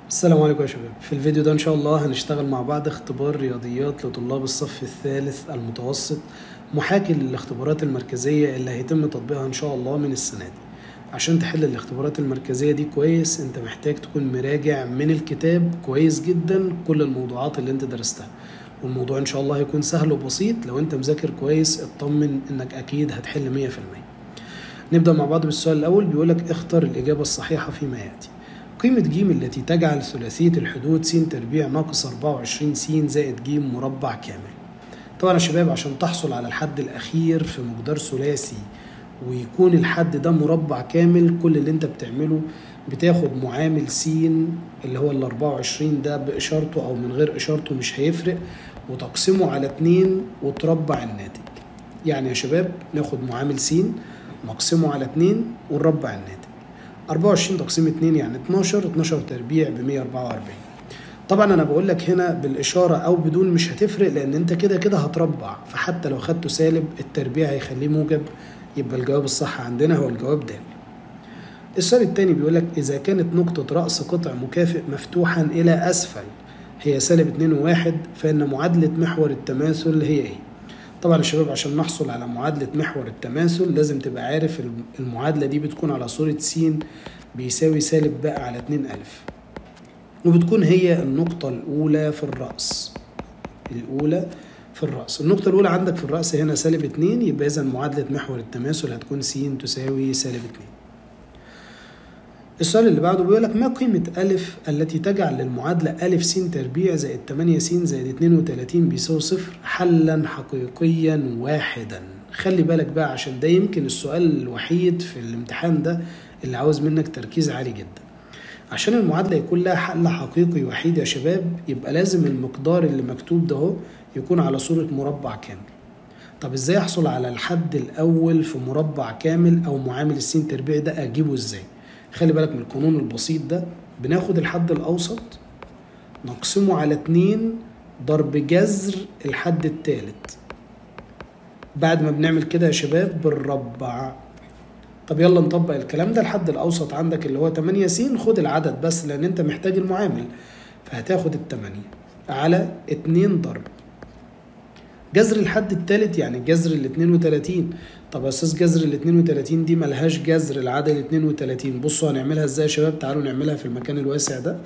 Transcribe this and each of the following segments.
السلام عليكم يا شباب في الفيديو ده ان شاء الله هنشتغل مع بعض اختبار رياضيات لطلاب الصف الثالث المتوسط محاكي للاختبارات المركزية اللي هيتم تطبيقها ان شاء الله من السنة دي عشان تحل الاختبارات المركزية دي كويس انت محتاج تكون مراجع من الكتاب كويس جدا كل الموضوعات اللي انت درستها والموضوع ان شاء الله هيكون سهل وبسيط لو انت مذاكر كويس اطمن انك اكيد هتحل مية في المية نبدأ مع بعض بالسؤال الأول بيقولك اختر الإجابة الصحيحة فيما يأتي قيمة ج التي تجعل ثلاثية الحدود س تربيع ناقص 24 س زائد ج مربع كامل طبعا يا شباب عشان تحصل على الحد الأخير في مقدار ثلاثي ويكون الحد ده مربع كامل كل اللي انت بتعمله بتاخد معامل س اللي هو ال 24 ده بإشارته أو من غير إشارته مش هيفرق وتقسمه على اتنين وتربع الناتج يعني يا شباب ناخد معامل س نقسمه على اتنين ونربع الناتج 24 تقسيم 2 يعني 12 12 تربيع ب 144 طبعا انا بقول لك هنا بالاشاره او بدون مش هتفرق لان انت كده كده هتربع فحتى لو خدته سالب التربيع هيخليه موجب يبقى الجواب الصح عندنا هو الجواب د السؤال الثاني بيقول لك اذا كانت نقطه راس قطع مكافئ مفتوحا الى اسفل هي سالب 2 و1 فان معادله محور التماثل هي ايه طبعا يا شباب عشان نحصل على معادلة محور التماثل لازم تبقى عارف المعادلة دي بتكون على صورة س بيساوي سالب باء على 2 ألف وبتكون هي النقطة الأولى في الرأس الأولى في الرأس النقطة الأولى عندك في الرأس هنا سالب 2 يبقى إذا معادلة محور التماثل هتكون س تساوي سالب 2 السؤال اللي بعده بيقول لك ما قيمة ألف التي تجعل للمعادلة ألف س تربيع زائد 8 س زائد 32 بيساوي صفر حلا حقيقيا واحدا خلي بالك بقى عشان ده يمكن السؤال الوحيد في الامتحان ده اللي عاوز منك تركيز عالي جدا عشان المعادلة يكون لها حل حقيقي وحيد يا شباب يبقى لازم المقدار اللي مكتوب ده هو يكون على صورة مربع كامل طب ازاي احصل على الحد الاول في مربع كامل او معامل السين تربيع ده اجيبه ازاي خلي بالك من القانون البسيط ده بناخد الحد الأوسط نقسمه على اتنين ضرب جذر الحد التالت بعد ما بنعمل كده يا شباب بنربع طب يلا نطبق الكلام ده الحد الأوسط عندك اللي هو 8 س خد العدد بس لأن أنت محتاج المعامل فهتاخد التمانية على اتنين ضرب جذر الحد التالت يعني جذر ال 32 طب يا استاذ جذر ال 32 دي ملهاش جذر العدد ال 32 بصوا هنعملها ازاي يا شباب تعالوا نعملها في المكان الواسع ده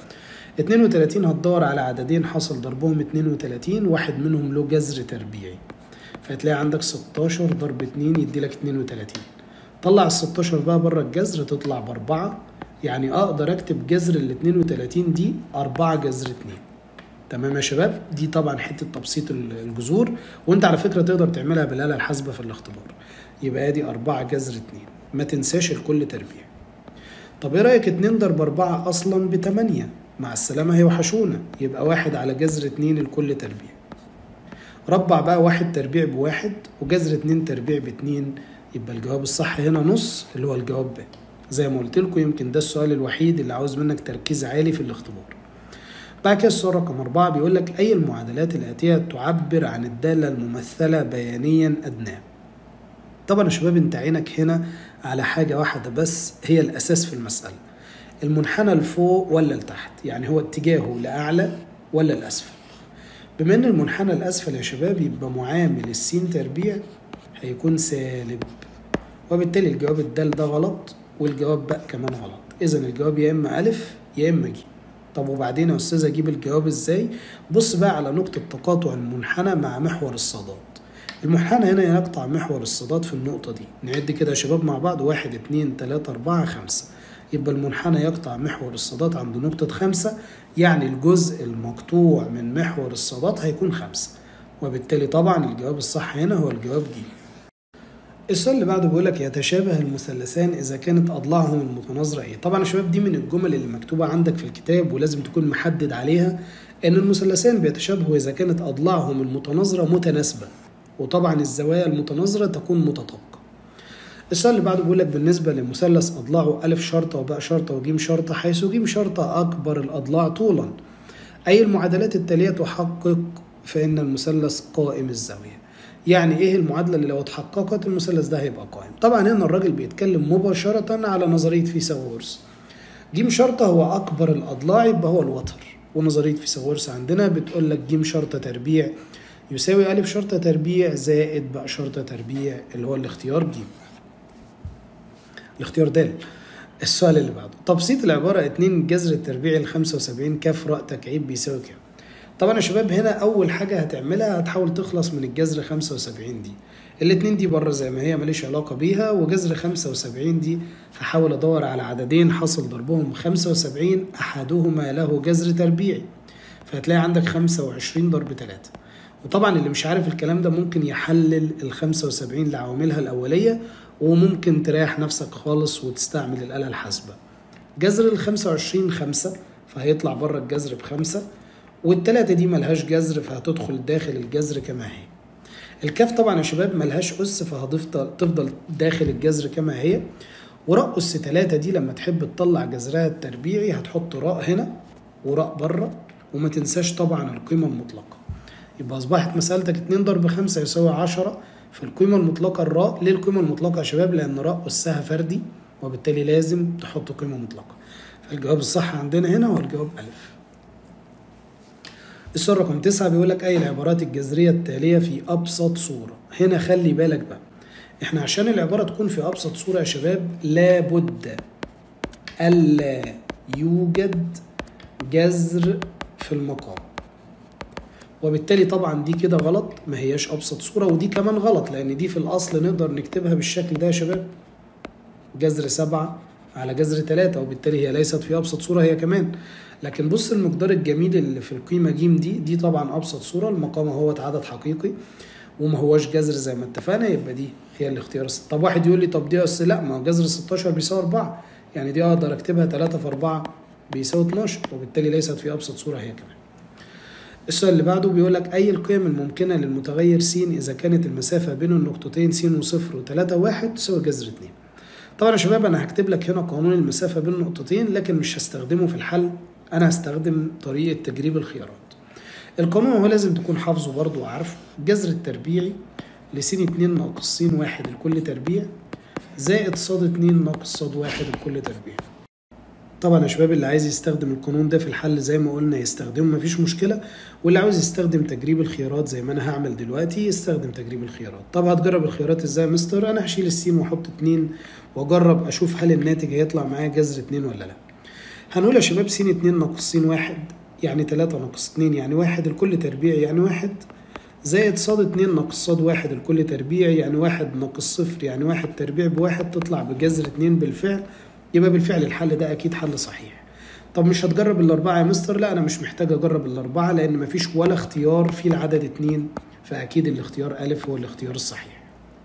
32 هتدور على عددين حصل ضربهم 32 واحد منهم له جذر تربيعي فهتلاقي عندك 16 ضرب 2 يدي لك 32 طلع ال 16 بقى بره الجذر تطلع بأربعة يعني أقدر أكتب جذر ال 32 دي 4 جذر 2 تمام يا شباب دي طبعا حته تبسيط الجذور وانت على فكره تقدر تعملها بالاله الحاسبه في الاختبار يبقى ادي 4 جذر 2 ما تنساش الكل تربيع طب ايه رايك 2 ضرب 4 اصلا ب 8 مع السلامه هيوحشونا يبقى واحد على جذر 2 الكل تربيع ربع بقى واحد تربيع بواحد وجذر 2 تربيع باتنين يبقى الجواب الصح هنا نص اللي هو الجواب ب زي ما قلت لكم يمكن ده السؤال الوحيد اللي عاوز منك تركيز عالي في الاختبار بعد كده السؤال رقم أربعة بيقول لك أي المعادلات الآتية تعبر عن الدالة الممثلة بيانيا أدناه طبعا يا شباب انت عينك هنا على حاجة واحدة بس هي الأساس في المسألة المنحنى لفوق ولا لتحت يعني هو اتجاهه لأعلى ولا لأسفل بما ان المنحنى الأسفل يا شباب يبقى معامل السين تربيع هيكون سالب وبالتالي الجواب الدال ده غلط والجواب باء كمان غلط إذا الجواب يا إما ألف يا إما ج طب وبعدين يا استاذ اجيب الجواب ازاي بص بقى على نقطة تقاطع المنحنى مع محور الصادات المنحنى هنا يقطع محور الصادات في النقطة دي نعد كده يا شباب مع بعض واحد اتنين تلاتة اربعة خمسة يبقى المنحنى يقطع محور الصادات عند نقطة خمسة يعني الجزء المقطوع من محور الصادات هيكون خمسة وبالتالي طبعا الجواب الصح هنا هو الجواب ج السؤال اللي بعده بيقول لك يتشابه المثلثان اذا كانت اضلاعهم المتناظره ايه طبعا يا شباب دي من الجمل اللي مكتوبه عندك في الكتاب ولازم تكون محدد عليها ان المثلثان بيتشابهوا اذا كانت اضلاعهم المتناظره متناسبه وطبعا الزوايا المتناظره تكون متطابقه السؤال اللي بعده بيقول لك بالنسبه لمثلث اضلاعه الف شرطه وباء شرطه وجيم شرطه حيث جيم شرطه اكبر الاضلاع طولا اي المعادلات التاليه تحقق فان المثلث قائم الزاويه يعني ايه المعادله اللي لو اتحققت المثلث ده هيبقى قائم طبعا هنا الراجل بيتكلم مباشره على نظريه فيثاغورس ج شرطة هو أكبر الأضلاع يبقى هو الوتر ونظرية فيثاغورس عندنا بتقول لك ج شرطة تربيع يساوي ألف شرطة تربيع زائد بقى شرطة تربيع اللي هو الاختيار ج الاختيار د السؤال اللي بعده تبسيط العبارة 2 جذر التربيع ال 75 كاف راء تكعيب بيساوي كام؟ طبعا يا شباب هنا أول حاجة هتعملها هتحاول تخلص من الجذر 75 دي الاتنين دي بره زي ما هي ماليش علاقة بيها وجذر 75 دي هحاول أدور على عددين حصل ضربهم 75 أحدهما له جذر تربيعي فهتلاقي عندك 25 ضرب 3 وطبعا اللي مش عارف الكلام ده ممكن يحلل ال 75 لعواملها الأولية وممكن تريح نفسك خالص وتستعمل الآلة الحاسبة جذر ال 25 خمسة فهيطلع بره الجذر بخمسة والتلاتة دي ملهاش جذر فهتدخل داخل الجذر كما هي الكاف طبعا يا شباب ملهاش أس فهتفضل تفضل داخل الجذر كما هي وراء أس تلاتة دي لما تحب تطلع جذرها التربيعي هتحط راء هنا وراء بره وما تنساش طبعا القيمة المطلقة يبقى أصبحت مسألتك 2 ضرب 5 يساوي 10 في القيمة المطلقة الراء ليه القيمة المطلقة يا شباب لأن راء أسها فردي وبالتالي لازم تحط قيمة مطلقة فالجواب الصح عندنا هنا هو الجواب ألف السؤال رقم تسعة بيقول لك أي العبارات الجذرية التالية في أبسط صورة هنا خلي بالك بقى احنا عشان العبارة تكون في أبسط صورة يا شباب لابد ألا يوجد جذر في المقام وبالتالي طبعا دي كده غلط ما هياش ابسط صوره ودي كمان غلط لان دي في الاصل نقدر نكتبها بالشكل ده يا شباب جذر سبعة على جذر ثلاثة وبالتالي هي ليست في ابسط صوره هي كمان لكن بص المقدار الجميل اللي في القيمه ج دي دي طبعا ابسط صوره المقام هو عدد حقيقي وما هواش جذر زي ما اتفقنا يبقى دي هي الاختيار طب واحد يقول لي طب دي اصل لا ما هو جذر 16 بيساوي 4 يعني دي اقدر اكتبها 3 في 4 بيساوي 12 وبالتالي ليست في ابسط صوره هي كمان السؤال اللي بعده بيقول لك أي القيم الممكنة للمتغير س إذا كانت المسافة بين النقطتين س وصفر وتلاتة واحد تساوي جذر اتنين. طبعا يا شباب أنا هكتب لك هنا قانون المسافة بين النقطتين لكن مش هستخدمه في الحل أنا هستخدم طريقة تجريب الخيارات. القانون هو لازم تكون حافظه برضه وعارفه الجذر التربيعي لس اتنين ناقص س واحد لكل تربيع زائد ص اتنين ناقص ص واحد لكل تربيع. طبعا يا شباب اللي عايز يستخدم القانون ده في الحل زي ما قلنا يستخدمه مفيش مشكله واللي عاوز يستخدم تجريب الخيارات زي ما انا هعمل دلوقتي يستخدم تجريب الخيارات طب هتجرب الخيارات ازاي يا مستر انا هشيل السين واحط اتنين واجرب اشوف هل الناتج هيطلع معايا جذر اتنين ولا لا هنقول يا شباب س اتنين ناقص س واحد يعني تلاتة ناقص اتنين يعني واحد الكل تربيع يعني واحد زائد ص اتنين ناقص ص واحد الكل تربيع يعني واحد ناقص صفر يعني واحد تربيع بواحد تطلع بجذر اتنين بالفعل يبقى بالفعل الحل ده اكيد حل صحيح طب مش هتجرب الاربعه يا مستر لا انا مش محتاج اجرب الاربعه لان مفيش ولا اختيار فيه العدد اتنين فاكيد الاختيار الف هو الاختيار الصحيح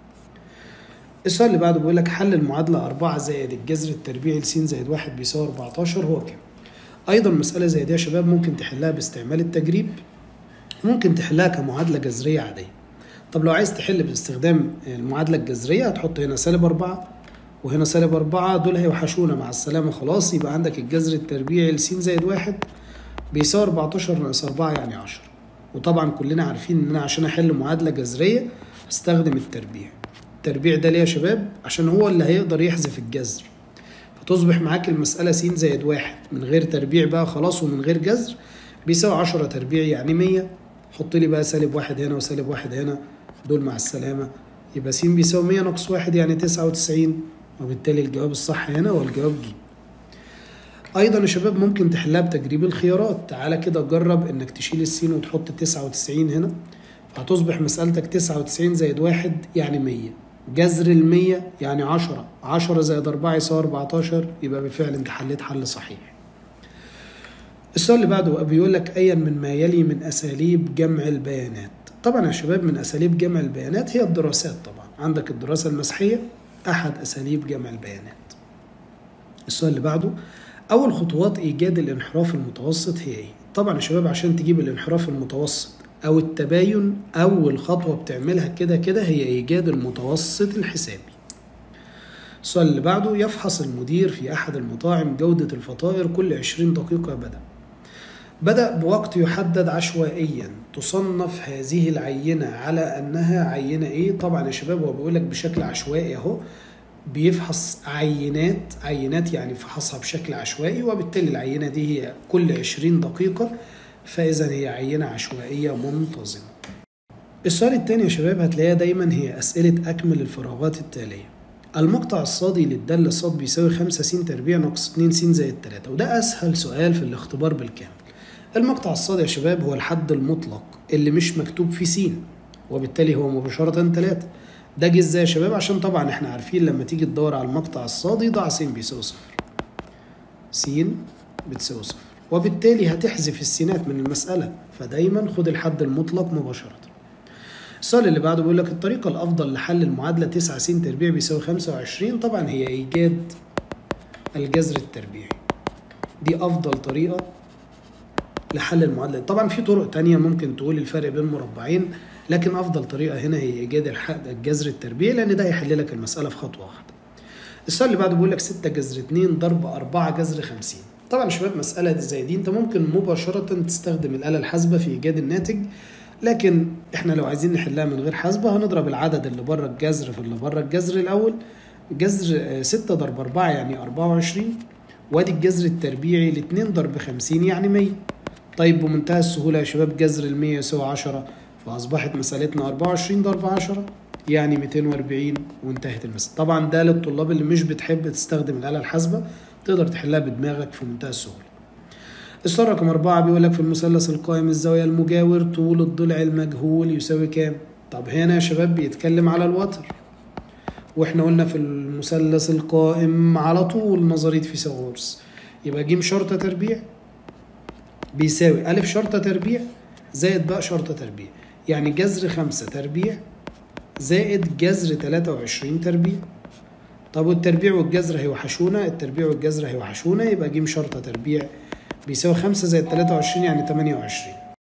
السؤال اللي بعده بيقول لك حل المعادلة أربعة زائد الجذر التربيعي لس زائد واحد بيساوي 14 هو كام؟ أيضا مسألة زي دي يا شباب ممكن تحلها باستعمال التجريب ممكن تحلها كمعادلة جذرية عادية طب لو عايز تحل باستخدام المعادلة الجذرية هتحط هنا سالب أربعة وهنا سالب أربعة دول هيوحشونا مع السلامة خلاص يبقى عندك الجذر التربيعي لس زائد واحد بيساوي 14 ناقص 4 يعني 10 وطبعا كلنا عارفين ان انا عشان احل معادلة جذرية هستخدم التربيع التربيع ده ليه يا شباب عشان هو اللي هيقدر يحذف الجذر فتصبح معاك المسألة س زائد واحد من غير تربيع بقى خلاص ومن غير جذر بيساوي 10 تربيع يعني 100 حط لي بقى سالب واحد هنا وسالب واحد هنا دول مع السلامة يبقى س بيساوي 100 ناقص واحد يعني 99 وبالتالي الجواب الصح هنا هو الجواب ج ايضا يا شباب ممكن تحلها بتجريب الخيارات تعالى كده جرب انك تشيل السين وتحط 99 هنا فهتصبح مسألتك 99 زائد واحد يعني 100 جذر ال 100 يعني 10 10 زائد 4 يساوي 14 يبقى بالفعل انت حليت حل صحيح السؤال اللي بعده بيقول لك ايا من ما يلي من اساليب جمع البيانات طبعا يا شباب من اساليب جمع البيانات هي الدراسات طبعا عندك الدراسه المسحيه احد اساليب جمع البيانات السؤال اللي بعده اول خطوات ايجاد الانحراف المتوسط هي ايه طبعا يا شباب عشان تجيب الانحراف المتوسط او التباين اول خطوه بتعملها كده كده هي ايجاد المتوسط الحسابي السؤال اللي بعده يفحص المدير في احد المطاعم جوده الفطائر كل 20 دقيقه بدا بدأ بوقت يحدد عشوائيا تصنف هذه العينة على أنها عينة إيه؟ طبعا يا شباب هو بيقول لك بشكل عشوائي أهو بيفحص عينات عينات يعني فحصها بشكل عشوائي وبالتالي العينة دي هي كل 20 دقيقة فإذا هي عينة عشوائية منتظمة السؤال التاني يا شباب هتلاقيها دايما هي أسئلة أكمل الفراغات التالية المقطع الصادي للدالة ص بيساوي 5 س تربيع ناقص 2 س زائد 3 وده أسهل سؤال في الاختبار بالكامل المقطع الصادي يا شباب هو الحد المطلق اللي مش مكتوب فيه س وبالتالي هو مباشرة 3 ده جه ازاي يا شباب عشان طبعا احنا عارفين لما تيجي تدور على المقطع الصادي ضع س بيساوي صفر س بتساوي صفر وبالتالي هتحذف السينات من المسألة فدايما خد الحد المطلق مباشرة السؤال اللي بعده بيقول لك الطريقة الأفضل لحل المعادلة 9 س تربيع بيساوي 25 طبعا هي إيجاد الجذر التربيعي دي أفضل طريقة لحل المعادلة طبعا في طرق تانية ممكن تقول الفرق بين مربعين لكن أفضل طريقة هنا هي إيجاد الجذر التربيعي لأن ده هيحل لك المسألة في خطوة واحدة السؤال اللي بعده بيقول لك 6 جذر 2 ضرب 4 جذر 50 طبعا يا شباب مسألة زي دي أنت ممكن مباشرة تستخدم الآلة الحاسبة في إيجاد الناتج لكن احنا لو عايزين نحلها من غير حاسبة هنضرب العدد اللي بره الجذر في اللي بره الجذر الأول جذر 6 ضرب 4 يعني 24 وادي الجذر التربيعي ل 2 ضرب 50 يعني 100 طيب بمنتهى السهولة يا شباب جذر ال 100 يساوي 10 فأصبحت مسألتنا 24 ضرب 10 يعني 240 وانتهت المسألة طبعا ده للطلاب اللي مش بتحب تستخدم الآلة الحاسبة تقدر تحلها بدماغك في منتهى السهولة السؤال رقم أربعة بيقول لك في المثلث القائم الزاوية المجاور طول الضلع المجهول يساوي كام؟ طب هنا يا شباب بيتكلم على الوتر واحنا قلنا في المثلث القائم على طول نظرية فيثاغورس يبقى ج شرطة تربيع بيساوي ألف شرطة تربيع زائد باء شرطة تربيع يعني جذر خمسة تربيع زائد جذر تلاتة وعشرين تربيع طب والتربيع والجذر هيوحشونا التربيع والجذر هيوحشونا يبقى ج شرطة تربيع بيساوي خمسة زائد تلاتة وعشرين يعني تمانية وعشرين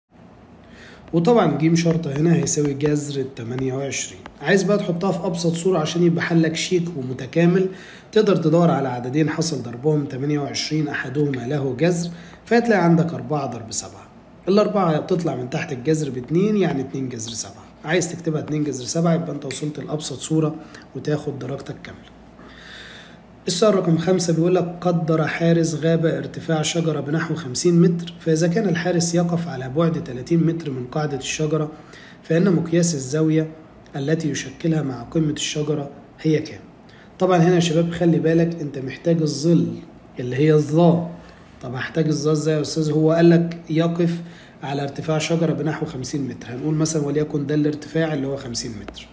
وطبعا ج شرطة هنا هيساوي جذر التمانية وعشرين عايز بقى تحطها في أبسط صورة عشان يبقى حلك شيك ومتكامل تقدر تدور على عددين حصل ضربهم تمانية وعشرين أحدهما له جذر فهتلاقي عندك أربعة ضرب سبعة الأربعة بتطلع من تحت الجذر باتنين يعني اتنين جذر سبعة عايز تكتبها اتنين جذر سبعة يبقى أنت وصلت لأبسط صورة وتاخد درجتك كاملة السؤال رقم خمسة بيقول لك قدر حارس غابة ارتفاع شجرة بنحو 50 متر فإذا كان الحارس يقف على بعد 30 متر من قاعدة الشجرة فإن مقياس الزاوية التي يشكلها مع قمة الشجرة هي كام؟ طبعا هنا يا شباب خلي بالك أنت محتاج الظل اللي هي الظا طب هحتاج الظا ازاي يا أستاذ؟ هو قال لك يقف على ارتفاع شجرة بنحو 50 متر هنقول مثلا وليكن ده الارتفاع اللي هو 50 متر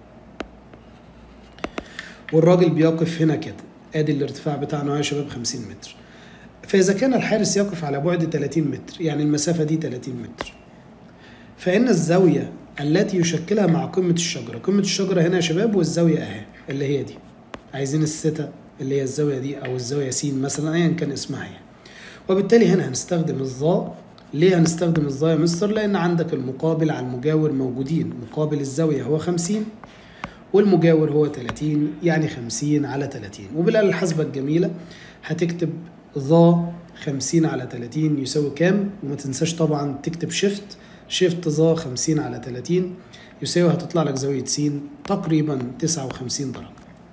والراجل بيقف هنا كده ادي الارتفاع بتاعنا يا شباب 50 متر فاذا كان الحارس يقف على بعد 30 متر يعني المسافه دي 30 متر فان الزاويه التي يشكلها مع قمه الشجره قمه الشجره هنا يا شباب والزاويه اهي اللي هي دي عايزين الستة اللي هي الزاويه دي او الزاويه س مثلا ايا كان اسمها يعني وبالتالي هنا هنستخدم الظا ليه هنستخدم الظا يا مستر لان عندك المقابل على المجاور موجودين مقابل الزاويه هو 50 والمجاور هو 30 يعني 50 على 30 وبالآلة الحاسبة الجميلة هتكتب ظا 50 على 30 يساوي كام وما تنساش طبعا تكتب شيفت شيفت ظا 50 على 30 يساوي هتطلع لك زاوية س تقريبا 59 درجة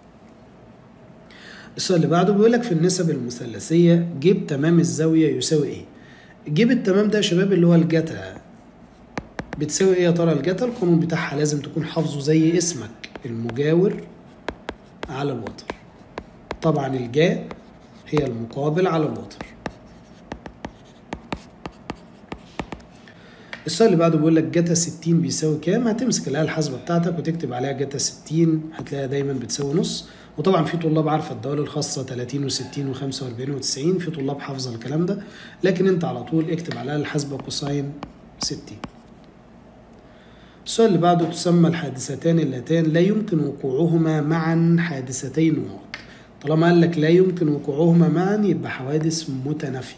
السؤال اللي بعده بيقول لك في النسب المثلثية جيب تمام الزاوية يساوي ايه؟ جيب التمام ده يا شباب اللي هو الجتا بتساوي ايه يا ترى الجتا القانون بتاعها لازم تكون حافظه زي اسمك المجاور على الوتر طبعا الجاء هي المقابل على الوتر السؤال اللي بعده بيقول لك جتا 60 بيساوي كام هتمسك الآلة الحاسبة بتاعتك وتكتب عليها جتا 60 هتلاقيها دايما بتساوي نص وطبعا في طلاب عارفه الدوال الخاصه 30 و60 و45 و90 في طلاب حافظه الكلام ده لكن انت على طول اكتب على الآلة الحاسبة كوساين 60 السؤال اللي بعده تسمى الحادثتان اللتان لا يمكن وقوعهما معا حادثتين نقط طالما قال لك لا يمكن وقوعهما معا يبقى حوادث متنافية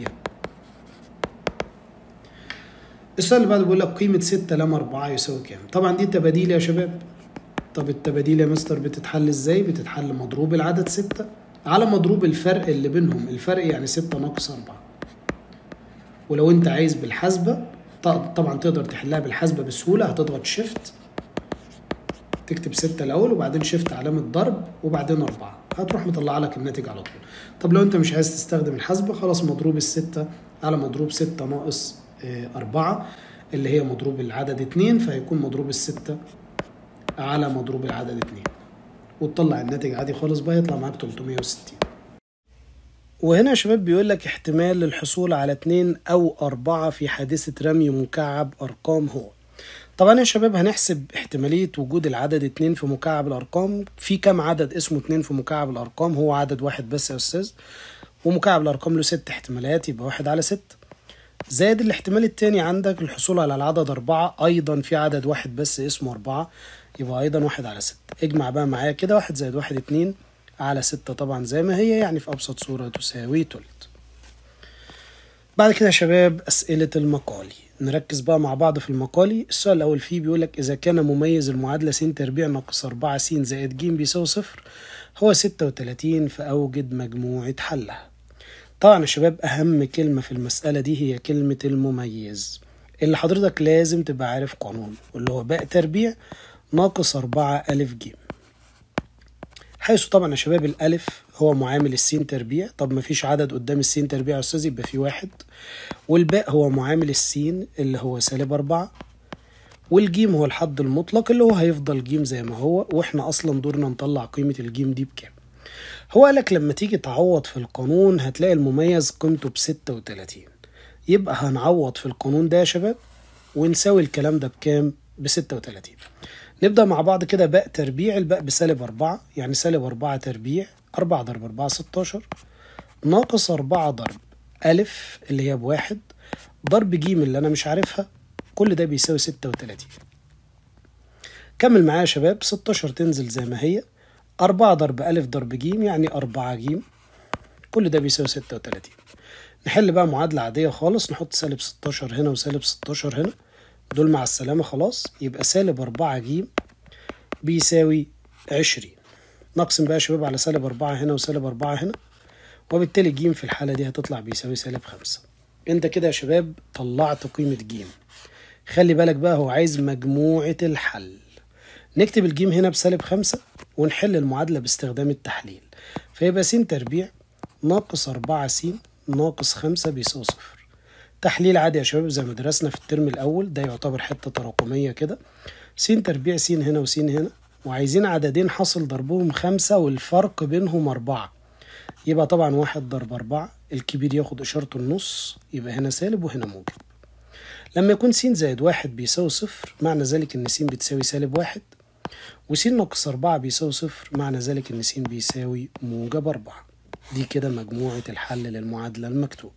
السؤال اللي بعده بيقول لك قيمة ستة لام أربعة يساوي كام؟ طبعا دي تباديل يا شباب طب التباديل يا مستر بتتحل ازاي؟ بتتحل مضروب العدد ستة على مضروب الفرق اللي بينهم الفرق يعني ستة ناقص أربعة ولو انت عايز بالحاسبة طبعا تقدر تحلها بالحاسبة بسهولة هتضغط شيفت تكتب ستة الأول وبعدين شفت علامة ضرب وبعدين أربعة هتروح مطلع لك الناتج على طول طب لو أنت مش عايز تستخدم الحاسبة خلاص مضروب الستة على مضروب ستة ناقص آه، أربعة اللي هي مضروب العدد اتنين فهيكون مضروب الستة على مضروب العدد اتنين وتطلع الناتج عادي خالص بقى يطلع معاك 360 وهنا يا شباب بيقول لك احتمال للحصول على اتنين أو أربعة في حادثة رمي مكعب أرقام هو طبعا يا شباب هنحسب احتمالية وجود العدد اتنين في مكعب الأرقام في كم عدد اسمه اتنين في مكعب الأرقام هو عدد واحد بس يا أستاذ ومكعب الأرقام له ست احتمالات يبقى واحد على ست زائد الاحتمال التاني عندك الحصول على العدد أربعة أيضا في عدد واحد بس اسمه أربعة يبقى أيضا واحد على ستة اجمع بقى معايا كده واحد زائد واحد اتنين على ستة طبعا زي ما هي يعني في أبسط صورة تساوي تلت بعد كده يا شباب أسئلة المقالي نركز بقى مع بعض في المقالي السؤال الأول فيه بيقولك إذا كان مميز المعادلة س تربيع ناقص أربعة س زائد ج بيساوي صفر هو ستة وتلاتين فأوجد مجموعة حلها طبعا يا شباب أهم كلمة في المسألة دي هي كلمة المميز اللي حضرتك لازم تبقى عارف قانون واللي هو باء تربيع ناقص أربعة ألف ج حيث طبعا يا شباب الألف هو معامل السين تربيع طب مفيش عدد قدام السين تربيع يا أستاذ يبقى في واحد والباء هو معامل السين اللي هو سالب أربعة والجيم هو الحد المطلق اللي هو هيفضل جيم زي ما هو واحنا أصلا دورنا نطلع قيمة الجيم دي بكام هو قالك لما تيجي تعوض في القانون هتلاقي المميز قيمته بستة وتلاتين يبقى هنعوض في القانون ده يا شباب ونساوي الكلام ده بكام بستة وتلاتين نبدأ مع بعض كده باء تربيع الباء بسالب أربعة يعني سالب أربعة تربيع أربعة ضرب أربعة ستاشر ناقص أربعة ضرب ألف اللي هي بواحد ضرب جيم اللي أنا مش عارفها كل ده بيساوي ستة وتلاتين كمل معايا يا شباب ستاشر تنزل زي ما هي أربعة ضرب ألف ضرب جيم يعني أربعة جيم كل ده بيساوي ستة وتلاتين نحل بقى معادلة عادية خالص نحط سالب ستاشر هنا وسالب ستاشر هنا دول مع السلامة خلاص يبقى سالب أربعة جيم بيساوي عشرين نقسم بقى يا شباب على سالب أربعة هنا وسالب أربعة هنا وبالتالي جيم في الحالة دي هتطلع بيساوي سالب خمسة انت كده يا شباب طلعت قيمة جيم خلي بالك بقى هو عايز مجموعة الحل نكتب الجيم هنا بسالب خمسة ونحل المعادلة باستخدام التحليل فيبقى س تربيع ناقص أربعة س ناقص خمسة بيساوي صفر تحليل عادي يا شباب زي ما درسنا في الترم الأول ده يعتبر حتة تراكمية كده س تربيع س هنا وس هنا وعايزين عددين حاصل ضربهم خمسة والفرق بينهم أربعة يبقى طبعا واحد ضرب أربعة الكبير ياخد إشارة النص يبقى هنا سالب وهنا موجب لما يكون س زائد واحد بيساوي صفر معنى ذلك إن س بتساوي سالب واحد وس ناقص أربعة بيساوي صفر معنى ذلك إن س بيساوي موجب أربعة دي كده مجموعة الحل للمعادلة المكتوبة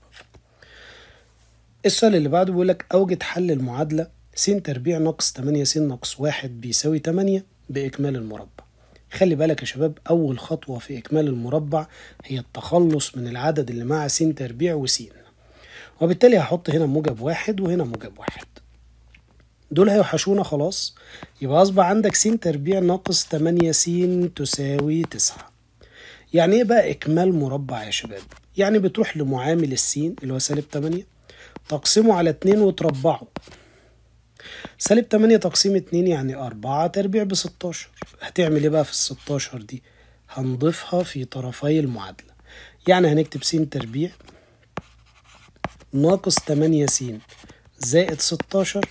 السؤال اللي بعده بيقول لك أوجد حل المعادلة س تربيع ناقص 8 س ناقص واحد بيساوي 8 بإكمال المربع خلي بالك يا شباب أول خطوة في إكمال المربع هي التخلص من العدد اللي مع س تربيع وس وبالتالي هحط هنا موجب واحد وهنا موجب واحد دول هيوحشونا خلاص يبقى أصبح عندك س تربيع ناقص 8 س تساوي 9 يعني ايه بقى إكمال مربع يا شباب؟ يعني بتروح لمعامل السين اللي هو سالب 8 تقسمه على 2 وتربعه سالب 8 تقسيم 2 يعني 4 تربيع ب 16 هتعمل ايه بقى في ال 16 دي؟ هنضيفها في طرفي المعادلة يعني هنكتب س تربيع ناقص 8 س زائد 16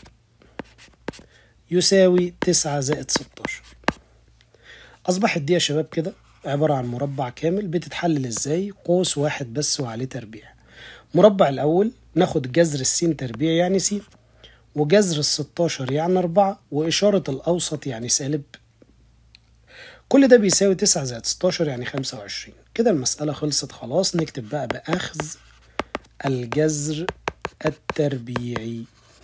يساوي 9 زائد 16 أصبحت دي يا شباب كده عبارة عن مربع كامل بتتحلل ازاي قوس واحد بس وعليه تربيع مربع الأول ناخد جذر السين تربيع يعني س وجذر الستاشر يعني أربعة وإشارة الأوسط يعني سالب كل ده بيساوي تسعة زائد ستاشر يعني خمسة وعشرين كده المسألة خلصت خلاص نكتب بقى بأخذ الجذر التربيعي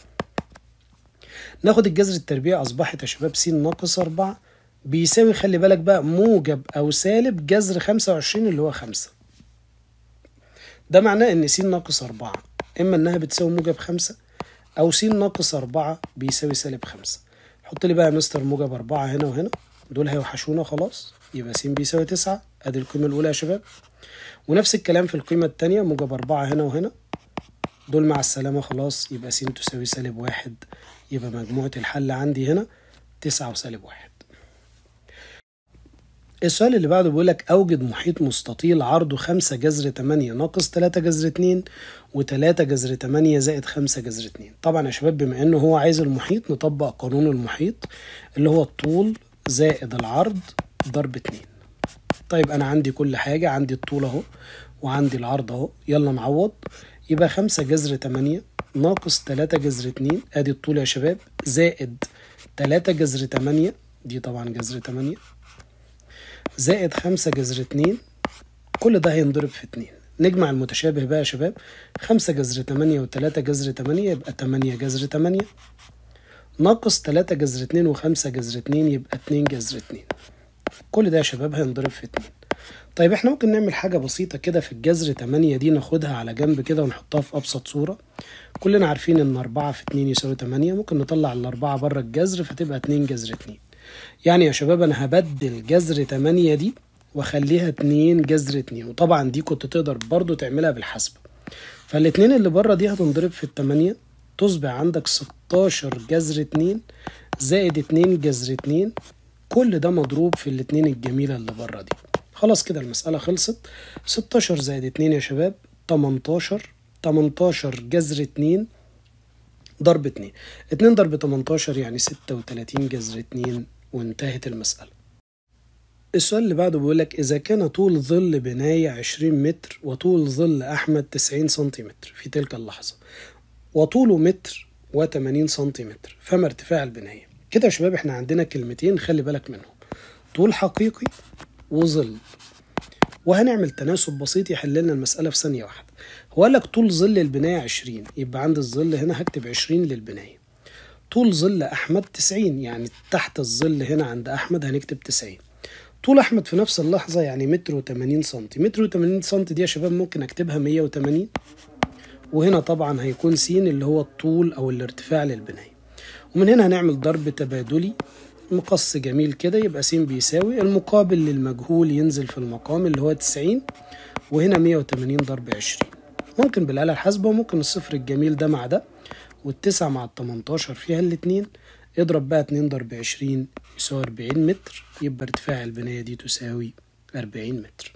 ناخد الجذر التربيعي أصبحت يا شباب س ناقص أربعة بيساوي خلي بالك بقى موجب أو سالب جذر خمسة وعشرين اللي هو خمسة ده معناه إن س ناقص أربعة إما إنها بتساوي موجب خمسة أو س ناقص أربعة بيساوي سالب خمسة حط لي بقى يا مستر موجب أربعة هنا وهنا دول هيوحشونا خلاص يبقى س بيساوي تسعة أدي القيمة الأولى يا شباب ونفس الكلام في القيمة التانية موجب أربعة هنا وهنا دول مع السلامة خلاص يبقى س تساوي سالب واحد يبقى مجموعة الحل عندي هنا تسعة وسالب واحد السؤال اللي بعده بيقول لك أوجد محيط مستطيل عرضه 5 جذر 8 ناقص 3 جذر 2 و3 جذر 8 زائد 5 جذر 2 طبعا يا شباب بما انه هو عايز المحيط نطبق قانون المحيط اللي هو الطول زائد العرض ضرب 2 طيب انا عندي كل حاجة عندي الطول اهو وعندي العرض اهو يلا نعوض يبقى 5 جذر 8 ناقص 3 جذر 2 ادي الطول يا شباب زائد 3 جذر 8 دي طبعا جذر 8 زائد خمسة جذر اتنين كل ده هينضرب في اتنين نجمع المتشابه بقى يا شباب خمسة جذر تمانية وتلاتة جذر تمانية يبقى تمانية جذر تمانية ناقص تلاتة جذر اتنين وخمسة جذر اتنين يبقى اتنين جذر اتنين كل ده يا شباب هينضرب في اتنين طيب احنا ممكن نعمل حاجة بسيطة كده في الجذر تمانية دي ناخدها على جنب كده ونحطها في أبسط صورة كلنا عارفين إن أربعة في اتنين يساوي تمانية ممكن نطلع الأربعة بره الجذر فتبقى اتنين جذر اتنين يعني يا شباب انا هبدل جذر 8 دي واخليها 2 جذر 2 وطبعا دي كنت تقدر برضو تعملها بالحسبة فالاتنين اللي بره دي هتنضرب في التمانية تصبح عندك 16 جذر 2 زائد 2 جذر 2 كل ده مضروب في الاتنين الجميلة اللي بره دي خلاص كده المسألة خلصت 16 زائد 2 يا شباب 18 18 جذر 2 ضرب 2 2 ضرب 18 يعني 36 جذر 2 وانتهت المسألة السؤال اللي بعده بيقول لك إذا كان طول ظل بناية 20 متر وطول ظل أحمد 90 سنتيمتر في تلك اللحظة وطوله متر و80 سنتيمتر فما ارتفاع البناية كده يا شباب احنا عندنا كلمتين خلي بالك منهم طول حقيقي وظل وهنعمل تناسب بسيط يحل لنا المسألة في ثانية واحدة هو قال لك طول ظل البناية 20 يبقى عند الظل هنا هكتب 20 للبناية طول ظل أحمد 90 يعني تحت الظل هنا عند أحمد هنكتب 90 طول أحمد في نفس اللحظة يعني متر وتمانين سنتي متر وتمانين سنتي دي يا شباب ممكن أكتبها مية وتمانين وهنا طبعا هيكون س اللي هو الطول أو الارتفاع للبناية ومن هنا هنعمل ضرب تبادلي مقص جميل كده يبقى س بيساوي المقابل للمجهول ينزل في المقام اللي هو 90 وهنا 180 ضرب 20 ممكن بالآلة الحاسبة وممكن الصفر الجميل ده مع ده والتسعة مع التمنتاشر فيها الاتنين اضرب بقى اتنين ضرب عشرين يساوي أربعين متر يبقى ارتفاع البناية دي تساوي أربعين متر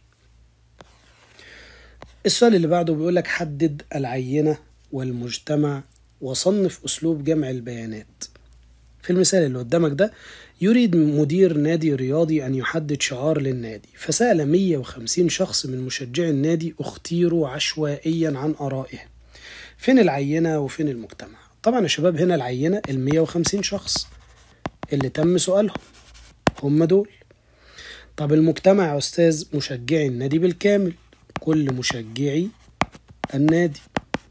السؤال اللي بعده بيقول لك حدد العينة والمجتمع وصنف أسلوب جمع البيانات في المثال اللي قدامك ده يريد مدير نادي رياضي أن يحدد شعار للنادي فسأل 150 شخص من مشجعي النادي اختيروا عشوائيا عن آرائهم فين العينة وفين المجتمع طبعا يا شباب هنا العينة ال 150 شخص اللي تم سؤالهم هم دول طب المجتمع يا أستاذ مشجعي النادي بالكامل كل مشجعي النادي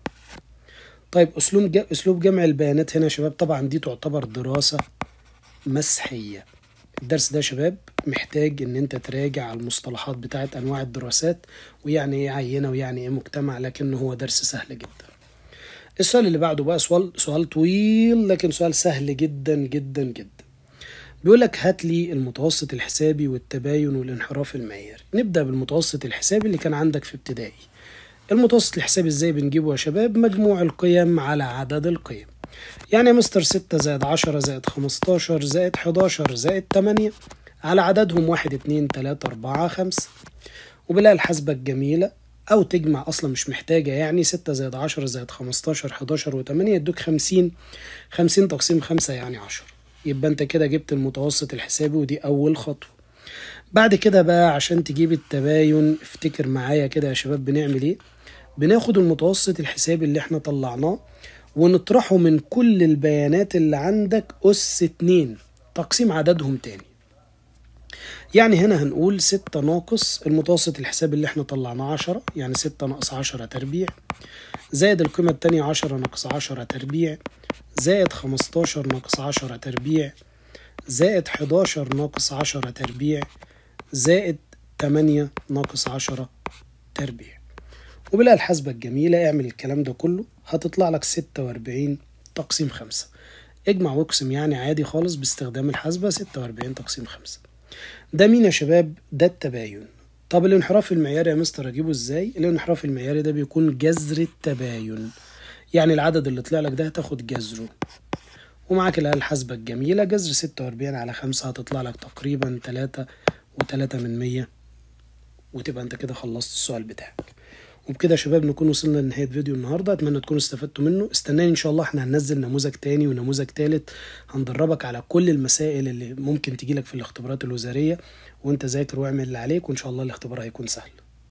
طيب أسلوب أسلوب جمع البيانات هنا يا شباب طبعا دي تعتبر دراسة مسحية الدرس ده يا شباب محتاج ان انت تراجع المصطلحات بتاعت انواع الدراسات ويعني ايه عينة ويعني ايه مجتمع لكن هو درس سهل جدا السؤال اللي بعده بقى سؤال سؤال طويل لكن سؤال سهل جدا جدا جدا بيقول لك هات لي المتوسط الحسابي والتباين والانحراف المعياري نبدا بالمتوسط الحسابي اللي كان عندك في ابتدائي المتوسط الحسابي ازاي بنجيبه يا شباب مجموع القيم على عدد القيم يعني مستر ستة زائد عشرة زائد خمستاشر زائد حداشر زائد تمانية على عددهم واحد اتنين تلاتة أربعة خمسة وبالله الحسبة الجميلة أو تجمع أصلا مش محتاجة يعني ستة زائد عشرة زائد خمستاشر حداشر وتمانية يدوك خمسين خمسين تقسيم خمسة يعني عشرة يبقى أنت كده جبت المتوسط الحسابي ودي أول خطوة بعد كده بقى عشان تجيب التباين افتكر معايا كده يا شباب بنعمل ايه بناخد المتوسط الحسابي اللي احنا طلعناه ونطرحه من كل البيانات اللي عندك أس اتنين تقسيم عددهم تاني يعني هنا هنقول ستة ناقص المتوسط الحسابي اللي احنا طلعناه عشرة يعني ستة ناقص عشرة تربيع زائد القيمة التانية عشرة ناقص عشرة تربيع زائد خمستاشر ناقص عشرة تربيع زائد حداشر ناقص عشرة تربيع زائد تمانية ناقص عشرة تربيع وبالله الحسبة الجميلة اعمل الكلام ده كله هتطلع لك ستة وأربعين تقسيم خمسة اجمع واقسم يعني عادي خالص باستخدام الحسبة ستة وأربعين تقسيم خمسة ده مين يا شباب ده التباين طب الانحراف المعياري يا مستر اجيبه ازاي الانحراف المعياري ده بيكون جذر التباين يعني العدد اللي طلع لك ده هتاخد جذره ومعاك الآلة الحاسبة الجميلة جذر ستة وأربعين على خمسة هتطلع لك تقريبا تلاتة وتلاتة من مية وتبقى انت كده خلصت السؤال بتاعك وبكده يا شباب نكون وصلنا لنهاية فيديو النهاردة أتمنى تكونوا استفدتوا منه استناني إن شاء الله احنا هننزل نموذج تاني ونموذج تالت هندربك على كل المسائل اللي ممكن تجيلك في الاختبارات الوزارية وانت ذاكر واعمل اللي عليك وإن شاء الله الاختبار هيكون سهل